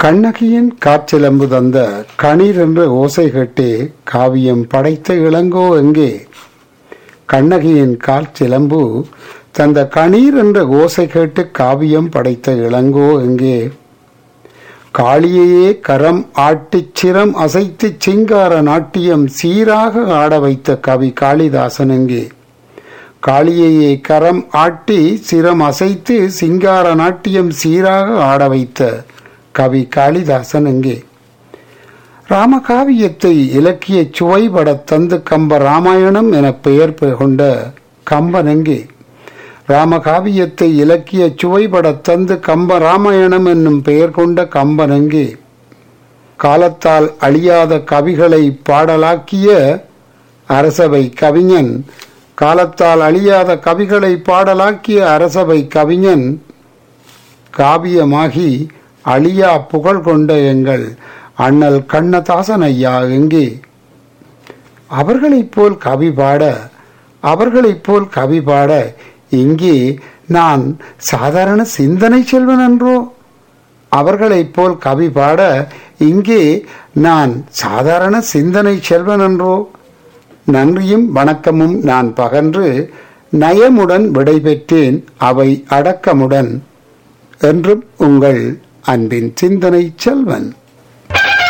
கண்ணகியின் காற்றிலம்பு தந்த கணீர் என்ற ஓசை கேட்டே காவியம் படைத்த இளங்கோ எங்கே கண்ணகியின் காற்றிலம்பு தந்த கணீர் என்ற ஓசை கேட்டு காவியம் படைத்த இளங்கோ எங்கே காளியையே கரம் ஆட்டிச் சிரம் அசைத்து சிங்கார நாட்டியம் சீராக ஆட வைத்த கவி காளிதாசன் எங்கே காளியையே கரம் ஆட்டி சிரம் அசைத்து சிங்கார நாட்டியம் சீராக ஆட வைத்த கவி காளிதாசன் எங்கே ராமகாவியத்தை இலக்கிய சுவைபட தந்து கம்ப ராமாயணம் என பெயர் கொண்ட கம்பன் எங்கே ராமகாவியத்தை இலக்கிய சுவைபட தந்து கம்ப ராமாயணம் என்னும் பெயர் கொண்ட கம்பன் எங்கே காலத்தால் அழியாத கவிகளை பாடலாக்கிய அரசவை கவிஞன் காலத்தால் அழியாத கவிகளை பாடலாக்கிய அரசவை கவிஞன் காவியமாகி அழியா புகழ் கொண்ட எங்கள் அண்ணல் கண்ணதாசன் ஐயா எங்கே அவர்களைப் போல் கவி பாட அவர்களைப் போல் கவி பாட இங்கே நான் சாதாரண சிந்தனை செல்வன் என்றோ அவர்களைப் போல் கவி பாட இங்கே நான் சாதாரண சிந்தனை செல்வன் என்றோ நன்றியும் வணக்கமும் நான் பகன்று நயமுடன் விடைபெற்றேன் அவை அடக்கமுடன் என்றும் உங்கள் அன்பின் சிந்தனை செல்வன்